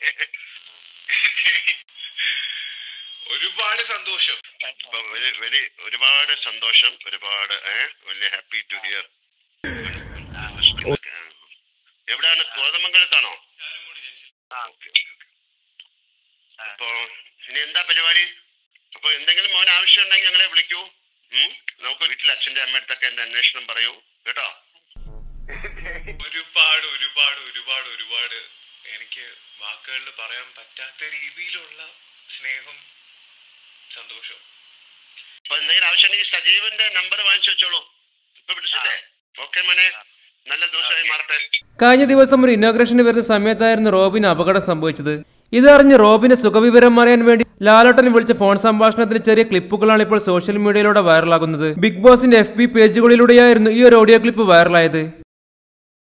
ഒരുപാട് സന്തോഷം അപ്പൊ വെരി വെരി ഒരുപാട് സന്തോഷം ഒരുപാട് ഏഹ് വലിയ ഹാപ്പി ടു ഹിയർ എവിടെയാണ് കോതമംഗലത്താണോ ഓക്കെ അപ്പോ ഇനി എന്താ പരിപാടി അപ്പൊ എന്തെങ്കിലും മോൻ ആവശ്യം ഉണ്ടെങ്കിൽ ഞങ്ങളെ വിളിക്കൂ ഉം? നമുക്ക് വീട്ടിൽ അച്ഛന്റെ അമ്മയടുത്തൊക്കെ എന്റെ അന്വേഷണം പറയൂ കേട്ടോ ഒരുപാട് ഒരുപാട് ഒരുപാട് ഒരുപാട് എനിക്ക് വാക്കുകളിൽ പറയാൻ പറ്റാത്ത രീതിയിലുള്ള സ്നേഹം സന്തോഷം അപ്പൊ എന്തെങ്കിലും ആവശ്യം ഉണ്ടെങ്കിൽ സജീവന്റെ നമ്പർ വാങ്ങിച്ചു വെച്ചോളൂ ഇപ്പൊ വിളിച്ചില്ലേ ഓക്കെ മോനെ നല്ല ദിവസമായി മാറട്ടെ കഴിഞ്ഞ ദിവസം ഒരു ഇനോഗ്രേഷന് വരുന്ന സമയത്തായിരുന്നു റോബിന് അപകടം സംഭവിച്ചത് ഇതറിഞ്ഞ് റോബിന്റെ സുഖവിവരം അറിയാൻ വേണ്ടി ലാലോട്ടൻ വിളിച്ച ഫോൺ സംഭാഷണത്തിന് ചെറിയ ക്ലിപ്പുകളാണ് ഇപ്പോൾ സോഷ്യൽ മീഡിയയിലൂടെ വൈറലാകുന്നത് ബിഗ് ബോസിന്റെ എഫ് ബി പേജുകളിലൂടെയായിരുന്നു ഈ ഒരു ഓഡിയോ ക്ലിപ്പ് വൈറലായത്